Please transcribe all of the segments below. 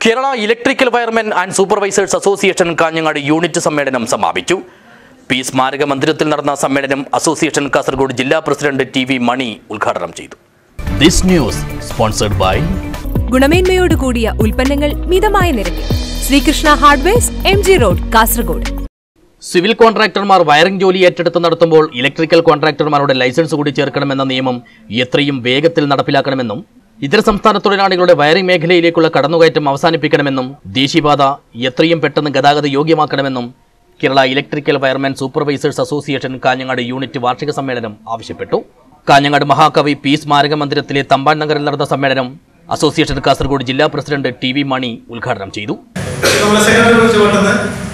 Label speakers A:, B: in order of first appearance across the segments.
A: Kerala electrical wiremen and supervisors association Kanhangad unit സമ്മേളനം സമാപിച്ചു P സ്മാരക മന്ദിരത്തിൽ നടന്ന സമ്മേളനം അസോസിയേഷൻ കാസർഗോഡ് ജില്ലാ പ്രസിഡന്റ് ടി വി മണി ഉദ്ഘാടനം ചെയ്തു ദിസ് ന്യൂസ് സ്പോൺസർഡ് ബൈ
B: ഗുണമേന്മയോട് കൂടിയ ഉൽപ്പന്നങ്ങൾ മിതമായ നിരക്കിൽ Sreekrishna hardwares M G road Kasaragod
A: civil കോൺട്രാക്ടർമാർ വയറിംഗ് ജോലി ഏറ്റെടുത്ത് നടത്തുമ്പോൾ ഇലക്ട്രിക്കൽ കോൺട്രാക്ടർമാരുടെ ലൈസൻസ് കൂടി ചേർക്കണമെന്ന നിയമം എത്രയും വേഗത്തിൽ നടപ്പിലാക്കണമെന്നും ഇതര സംസ്ഥാന തൊഴിലാളികളുടെ വയറിംഗ് മേഖലയിലേക്കുള്ള കടന്നുകയറ്റം അവസാനിപ്പിക്കണമെന്നും ദേശീയപാത എത്രയും പെട്ടെന്ന് ഗതാഗത യോഗ്യമാക്കണമെന്നും Kerala electrical wireman supervisors association Kanhangad unit വാർഷിക സമ്മേളനം ആവശ്യപ്പെട്ടു കാഞ്ഞങ്ങാട് മഹാകവി പി സ്മാരക മന്ദിരത്തിലെ തമ്പാൻ നഗറിൽ നടന്ന സമ്മേളനം അസോസിയേഷൻ കാസർഗോഡ് ജില്ലാ പ്രസിഡന്റ് ടി വി മണി ഉദ്ഘാടനം ചെയ്തു
C: നമ്മളെ സെക്രട്ടറി വിളിച്ച് കൊണ്ടുവന്ന്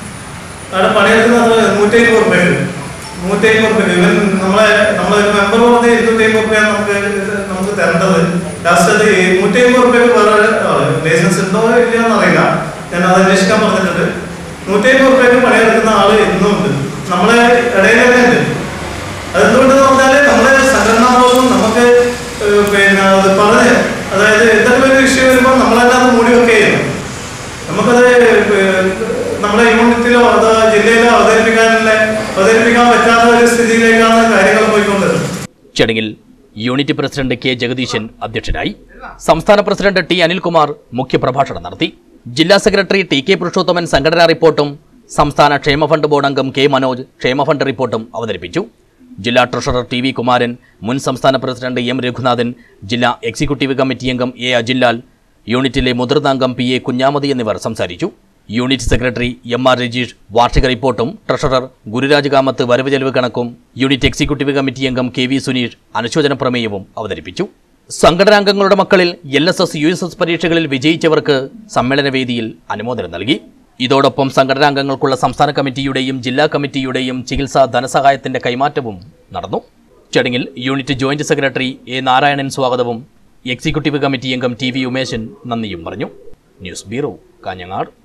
C: അവിടെ പണിയെടുക്കുന്നത് നൂറ്റമ്പത് ഉറുപ്പ്യുണ്ട് നൂറ്റമ്പത് ഉറുപ്പ്യ ഇവൻ നമ്മളെ നമ്മളെ ഒരു മെമ്പർ പറഞ്ഞ ഇരുന്നൂറ്റമ്പത് ഉറുപ്പ്യ നമുക്ക് ഇത് നമുക്ക് തരേണ്ടത് ലാസ്റ്റ് അത് നൂറ്റമ്പത് ഉറുപ്പ്യക്ക് വേറെ ലൈസൻസ് ഉണ്ടോ ഇല്ലയോ എന്നറിയില്ല ഞാൻ അത് അന്വേഷിക്കാൻ പറഞ്ഞിട്ടുണ്ട് നൂറ്റമ്പത് ഉറുപ്പ്യക്ക് പണിയെടുക്കുന്ന ആള് ഇന്നും ഉണ്ട് നമ്മളെ ഇടയിൽ തന്നെ ഉണ്ട് അതെന്തുകൊണ്ടെന്ന് പറഞ്ഞാല് നമ്മുടെ സംഘടനാബോധം നമുക്ക് ഏഹ് പിന്നെ അത് പറഞ്ഞ് അതായത് എന്തെങ്കിലും ഒരു ഇഷ്യൂ വരുമ്പോൾ നമ്മളെല്ലാം അത് മൂടി വെക്കുകയാണ് നമുക്കത് ഏഹ് നമ്മുടെ യൂണിറ്റിലോ അതോ ജില്ലയിലോ അവതരിപ്പിക്കാനുള്ള അവതരിപ്പിക്കാൻ പറ്റാത്ത ഒരു സ്ഥിതിയിലേക്കാണ് കാര്യങ്ങൾ പോയിക്കൊണ്ടിരുന്നത്
A: ചടങ്ങിൽ യൂണിറ്റ് പ്രസിഡന്റ് കെ ജഗദീശൻ അധ്യക്ഷനായി സംസ്ഥാന പ്രസിഡന്റ് ടി അനിൽകുമാർ മുഖ്യപ്രഭാഷണം നടത്തി ജില്ലാ സെക്രട്ടറി ടി കെ പുരുഷോത്തമൻ സംഘടനാ റിപ്പോർട്ടും സംസ്ഥാന ക്ഷേമ ഫണ്ട് ബോർഡ് അംഗം കെ മനോജ് ക്ഷേമ ഫണ്ട് റിപ്പോർട്ടും അവതരിപ്പിച്ചു ജില്ലാ ട്രഷറർ ടി വി കുമാരൻ മുൻ സംസ്ഥാന പ്രസിഡന്റ് എം രഘുനാഥൻ ജില്ലാ എക്സിക്യൂട്ടീവ് കമ്മിറ്റി അംഗം എ അജിൻലാൽ യൂണിറ്റിലെ മുതിർന്ന അംഗം പി എ കുഞ്ഞാമതി എന്നിവർ സംസാരിച്ചു unit secretary M R Rajeesh വാർഷിക റിപ്പോർട്ടും ട്രഷറർ ഗുരുരാജ് കാമത്ത് വരവ് ചെലവ് കണക്കും യൂണിറ്റ് എക്സിക്യൂട്ടീവ് കമ്മിറ്റി അംഗം കെ വി സുനീഷ് അനുശോചന പ്രമേയവും അവതരിപ്പിച്ചു സംഘടനാംഗങ്ങളുടെ മക്കളിൽ L S S U S S പരീക്ഷകളിൽ വിജയിച്ചവർക്ക് സമ്മേളന വേദിയിൽ അനുമോദനം നൽകി ഇതോടൊപ്പം സംഘടനാംഗങ്ങൾക്കുള്ള സംസ്ഥാന കമ്മിറ്റിയുടെയും ജില്ലാ കമ്മിറ്റിയുടെയും ചികിത്സാ ധനസഹായത്തിന്റെ കൈമാറ്റവും നടന്നു ചടങ്ങിൽ unit joint secretary A Narayanan സ്വാഗതവും എക്സിക്യൂട്ടീവ് കമ്മിറ്റി അംഗം ടി വി ഉമേശൻ നന്ദിയും പറഞ്ഞു ന്യൂസ് ബ്യൂറോ കാഞ്ഞങ്ങാട്